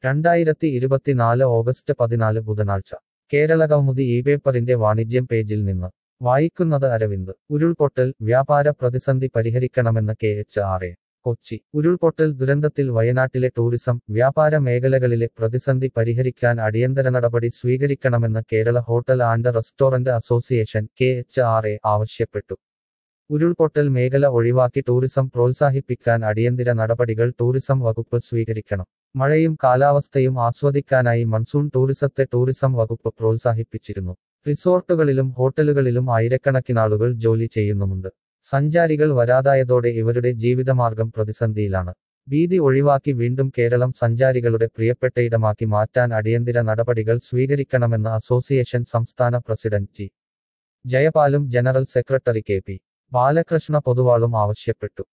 രണ്ടായിരത്തി ഇരുപത്തിനാല് ഓഗസ്റ്റ് പതിനാല് ബുധനാഴ്ച കേരളകൗമുദി ഈ പേപ്പറിന്റെ വാണിജ്യം പേജിൽ നിന്ന് വായിക്കുന്നത് അരവിന്ദ് ഉരുൾപൊട്ടൽ വ്യാപാര പ്രതിസന്ധി പരിഹരിക്കണമെന്ന് K H R A Kochi ഉരുൾപൊട്ടൽ ദുരന്തത്തിൽ വയനാട്ടിലെ ടൂറിസം വ്യാപാര മേഖലകളിലെ പ്രതിസന്ധി പരിഹരിക്കാൻ അടിയന്തര നടപടി സ്വീകരിക്കണമെന്ന് Kerala hotel and restaurant association K H R A ആവശ്യപ്പെട്ടു ഉരുൾപൊട്ടൽ മേഖല ഒഴിവാക്കി ടൂറിസം പ്രോത്സാഹിപ്പിക്കാൻ അടിയന്തര നടപടികൾ ടൂറിസം വകുപ്പ് സ്വീകരിക്കണം മഴയും കാലാവസ്ഥയും ആസ്വദിക്കാനായി മൺസൂൺ ടൂറിസത്തെ ടൂറിസം വകുപ്പ് പ്രോത്സാഹിപ്പിച്ചിരുന്നു റിസോർട്ടുകളിലും ഹോട്ടലുകളിലും ആയിരക്കണക്കിനാളുകൾ ജോലി ചെയ്യുന്നുമുണ്ട് സഞ്ചാരികൾ വരാതായതോടെ ഇവരുടെ ജീവിതമാർഗം പ്രതിസന്ധിയിലാണ് ഭീതി ഒഴിവാക്കി വീണ്ടും കേരളം സഞ്ചാരികളുടെ പ്രിയപ്പെട്ട ഇടമാക്കി മാറ്റാൻ അടിയന്തര നടപടികൾ സ്വീകരിക്കണമെന്ന് അസോസിയേഷൻ സംസ്ഥാന പ്രസിഡന്റ് ജി ജയപാലും general secretary K P Balakrishna പൊതുവാളും ആവശ്യപ്പെട്ടു